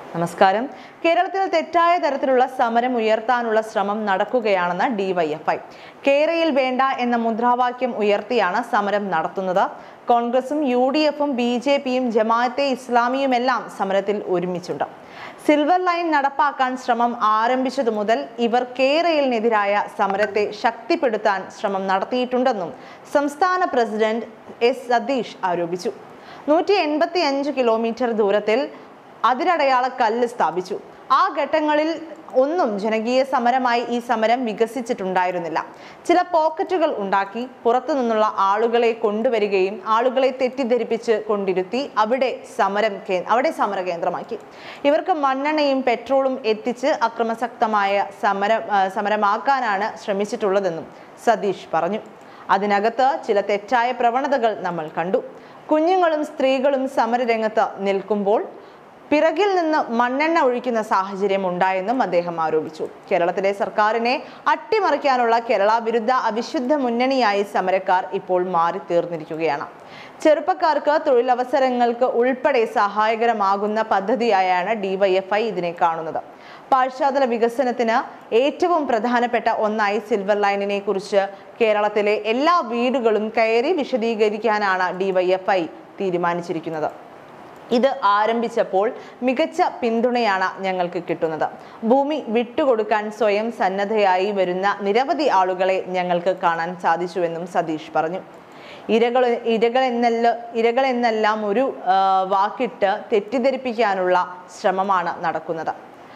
നമസ്കാരം കേരളത്തിൽ തെറ്റായ തരത്തിലുള്ള സമരം ഉയർത്താനുള്ള ശ്രമം നടക്കുകയാണെന്ന് ഡിവൈഎഫ്ഐ കേരയിൽ വേണ്ട എന്ന മുദ്രാവാക്യം ഉയർത്തിയാണ് സമരം നടത്തുന്നത് കോൺഗ്രസും യു ഡി എഫും ബി ജെ പിയും ജമാഅത്തെ ഇസ്ലാമിയുമെല്ലാം സമരത്തിൽ ഒരുമിച്ചുണ്ട് സിൽവർ ലൈൻ നടപ്പാക്കാൻ ശ്രമം ആരംഭിച്ചതു മുതൽ ഇവർ കേരളിനെതിരായ സമരത്തെ ശക്തിപ്പെടുത്താൻ ശ്രമം നടത്തിയിട്ടുണ്ടെന്നും സംസ്ഥാന പ്രസിഡന്റ് എസ് സതീഷ് ആരോപിച്ചു നൂറ്റി എൺപത്തി അഞ്ച് കിലോമീറ്റർ ദൂരത്തിൽ അതിരടയാള കല്ല് സ്ഥാപിച്ചു ആ ഘട്ടങ്ങളിൽ ഒന്നും ജനകീയ സമരമായി ഈ സമരം വികസിച്ചിട്ടുണ്ടായിരുന്നില്ല ചില പോക്കറ്റുകൾ ഉണ്ടാക്കി പുറത്തു നിന്നുള്ള ആളുകളെ കൊണ്ടുവരികയും ആളുകളെ തെറ്റിദ്ധരിപ്പിച്ച് കൊണ്ടിരുത്തി അവിടെ സമരം കേ അവിടെ സമര കേന്ദ്രമാക്കി ഇവർക്ക് മണ്ണെണ്ണയും പെട്രോളും എത്തിച്ച് അക്രമസക്തമായ സമരം ആ, സമരമാക്കാനാണ് ശ്രമിച്ചിട്ടുള്ളതെന്നും സതീഷ് പറഞ്ഞു അതിനകത്ത് ചില തെറ്റായ പ്രവണതകൾ നമ്മൾ കണ്ടു കുഞ്ഞുങ്ങളും സ്ത്രീകളും സമരരംഗത്ത് നിൽക്കുമ്പോൾ പിറകിൽ നിന്ന് മണ്ണെണ്ണ ഒഴിക്കുന്ന സാഹചര്യം ഉണ്ടായെന്നും അദ്ദേഹം ആരോപിച്ചു കേരളത്തിലെ സർക്കാരിനെ അട്ടിമറിക്കാനുള്ള കേരള വിരുദ്ധ അവിശുദ്ധ മുന്നണിയായി സമരക്കാർ ഇപ്പോൾ മാറി തീർന്നിരിക്കുകയാണ് ചെറുപ്പക്കാർക്ക് തൊഴിലവസരങ്ങൾക്ക് ഉൾപ്പെടെ സഹായകരമാകുന്ന പദ്ധതിയായാണ് ഡിവൈഎഫ്ഐ ഇതിനെ കാണുന്നത് പാശ്ചാത്തല വികസനത്തിന് ഏറ്റവും പ്രധാനപ്പെട്ട ഒന്നായി സിൽവർ ലൈനിനെ കുറിച്ച് കേരളത്തിലെ എല്ലാ വീടുകളും കയറി വിശദീകരിക്കാനാണ് ഡിവൈഎഫ്ഐ തീരുമാനിച്ചിരിക്കുന്നത് ഇത് ആരംഭിച്ചപ്പോൾ മികച്ച പിന്തുണയാണ് ഞങ്ങൾക്ക് കിട്ടുന്നത് ഭൂമി വിട്ടുകൊടുക്കാൻ സ്വയം സന്നദ്ധയായി വരുന്ന നിരവധി ആളുകളെ ഞങ്ങൾക്ക് കാണാൻ സാധിച്ചുവെന്നും സതീഷ് പറഞ്ഞു ഇരകൾ ഇരകൾ എന്നല്ല ഇരകൾ എന്നെല്ലാം ഒരു ആ, വാക്കിട്ട് തെറ്റിദ്ധരിപ്പിക്കാനുള്ള ശ്രമമാണ് നടക്കുന്നത്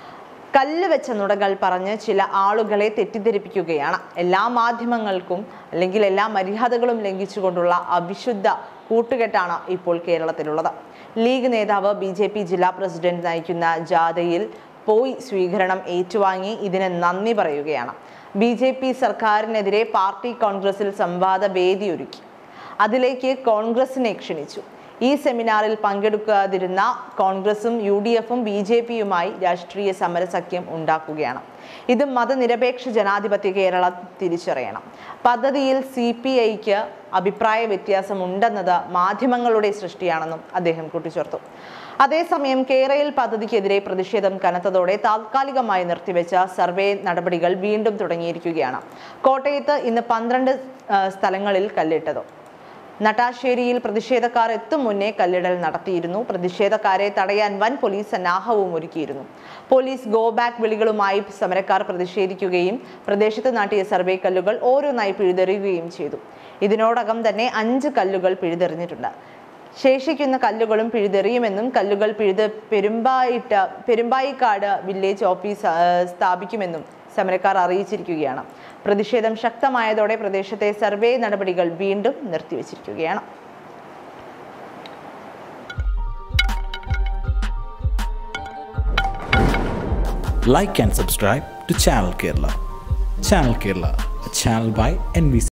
കല്ല് വെച്ച നുടകൾ പറഞ്ഞ് ചില ആളുകളെ തെറ്റിദ്ധരിപ്പിക്കുകയാണ് എല്ലാ മാധ്യമങ്ങൾക്കും അല്ലെങ്കിൽ എല്ലാ മര്യാദകളും ലംഘിച്ചുകൊണ്ടുള്ള അവിശുദ്ധ കൂട്ടുകെട്ടാണ് ഇപ്പോൾ കേരളത്തിലുള്ളത് ലീഗ് നേതാവ് ബി ജെ പി ജില്ലാ പ്രസിഡന്റ് നയിക്കുന്ന ജാഥയിൽ പോയി സ്വീകരണം ഏറ്റുവാങ്ങി ഇതിന് നന്ദി പറയുകയാണ് ബി ജെ പി സർക്കാരിനെതിരെ പാർട്ടി കോൺഗ്രസിൽ സംവാദ വേദി ഒരുക്കി അതിലേക്ക് കോൺഗ്രസിനെ ക്ഷണിച്ചു ഈ സെമിനാറിൽ പങ്കെടുക്കാതിരുന്ന കോൺഗ്രസും യു ഡി എഫും ബി ജെ പിയുമായി രാഷ്ട്രീയ സമരസഖ്യം ഉണ്ടാക്കുകയാണ് ഇത് മതനിരപേക്ഷ ജനാധിപത്യ കേരളം തിരിച്ചറിയണം പദ്ധതിയിൽ സി പി ഐക്ക് അഭിപ്രായ വ്യത്യാസമുണ്ടെന്നത് മാധ്യമങ്ങളുടെ സൃഷ്ടിയാണെന്നും അദ്ദേഹം കൂട്ടിച്ചേർത്തു അതേസമയം കേരയിൽ പദ്ധതിക്കെതിരെ പ്രതിഷേധം കനത്തതോടെ താൽക്കാലികമായി നിർത്തിവെച്ച സർവേ നടപടികൾ വീണ്ടും തുടങ്ങിയിരിക്കുകയാണ് കോട്ടയത്ത് ഇന്ന് പന്ത്രണ്ട് ആ, സ്ഥലങ്ങളിൽ കല്ലിട്ടത് നട്ടാശ്ശേരിയിൽ പ്രതിഷേധക്കാർ എത്തും മുന്നേ കല്ലിടൽ നടത്തിയിരുന്നു പ്രതിഷേധക്കാരെ തടയാൻ വൻ പോലീസ് സന്നാഹവും ഒരുക്കിയിരുന്നു പോലീസ് ഗോ ബാക്ക് വിളികളുമായി സമരക്കാർ പ്രതിഷേധിക്കുകയും പ്രദേശത്ത് നാട്ടിയ സർവേ കല്ലുകൾ ഓരോന്നായി പിഴുതെറിയുകയും ചെയ്തു ഇതിനോടകം തന്നെ അഞ്ച് കല്ലുകൾ പിഴുതെറിഞ്ഞിട്ടുണ്ട് ശേഷിക്കുന്ന കല്ലുകളും പിഴുതെറിയുമെന്നും കല്ലുകൾ പിഴുത് പെരുമ്പായിട്ട് പെരുമ്പായിക്കാട് വില്ലേജ് ഓഫീസ് ആ, സ്ഥാപിക്കുമെന്നും സമരക്കാർ അറിയിച്ചിരിക്കുകയാണ് പ്രതിഷേധം ശക്തമായതോടെ പ്രദേശത്തെ സർവേ നടപടികൾ വീണ്ടും നിർത്തിവച്ചിരിക്കുകയാണ് like and subscribe to Channel Kerala. Channel Kerala, a channel by NBC.